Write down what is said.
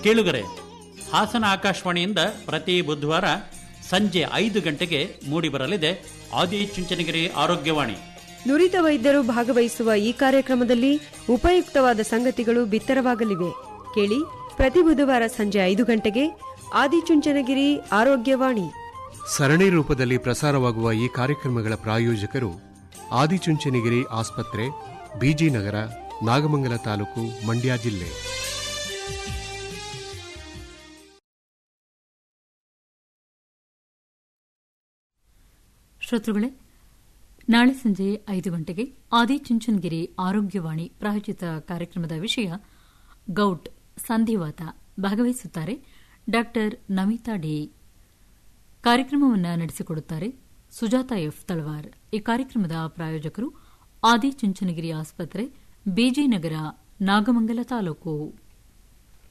ಕೇಳುಗರೆ ಹಾಸನ ಆಕಾಶವಾಣಿಯಿಂದ ಪ್ರತಿ ಬುಧವಾರ ಸಂಜೆ ಐದು ಗಂಟೆಗೆ ಮೂಡಿಬರಲಿದೆ ಆದಿಚುಂಚನಗಿರಿ ಆರೋಗ್ಯವಾಣಿ ನುರಿತ ವೈದ್ಯರು ಭಾಗವಹಿಸುವ ಈ ಕಾರ್ಯಕ್ರಮದಲ್ಲಿ ಉಪಯುಕ್ತವಾದ ಸಂಗತಿಗಳು ಬಿತ್ತರವಾಗಲಿವೆ ಕೇಳಿ ಪ್ರತಿ ಬುಧವಾರ ಸಂಜೆ ಐದು ಗಂಟೆಗೆ ಆದಿಚುಂಚನಗಿರಿ ಆರೋಗ್ಯವಾಣಿ ಸರಣಿ ರೂಪದಲ್ಲಿ ಪ್ರಸಾರವಾಗುವ ಈ ಕಾರ್ಯಕ್ರಮಗಳ ಪ್ರಾಯೋಜಕರು ಆದಿಚುಂಚನಗಿರಿ ಆಸ್ಪತ್ರೆ ಬಿಜಿ ನಗರ ನಾಗಮಂಗಲ ತಾಲೂಕು ಮಂಡ್ಯ ಜಿಲ್ಲೆ ಶ್ರೋತೃಗಳೇ ನಾಳೆ ಸಂಜೆ ಐದು ಗಂಟೆಗೆ ಆದಿಚುಂಚನಗಿರಿ ಆರೋಗ್ಯವಾಣಿ ಪ್ರಾಯೋಜಿತ ಕಾರ್ಯಕ್ರಮದ ವಿಷಯ ಗೌಟ್ ಸಂಧಿವಾತ ಭಾಗವಹಿಸುತ್ತಾರೆ ಡಾಕ್ಟರ್ ನಮಿತಾ ಡಿ ಕಾರ್ಯಕ್ರಮವನ್ನು ನಡೆಸಿಕೊಡುತ್ತಾರೆ ಸುಜಾತ ಎಫ್ ತಳವಾರ್ ಈ ಕಾರ್ಯಕ್ರಮದ ಪ್ರಾಯೋಜಕರು ಆದಿಚುಂಚನಗಿರಿ ಆಸ್ಪತ್ರೆ ಬಿಜಿ ನಗರ ನಾಗಮಂಗಲ ತಾಲೂಕು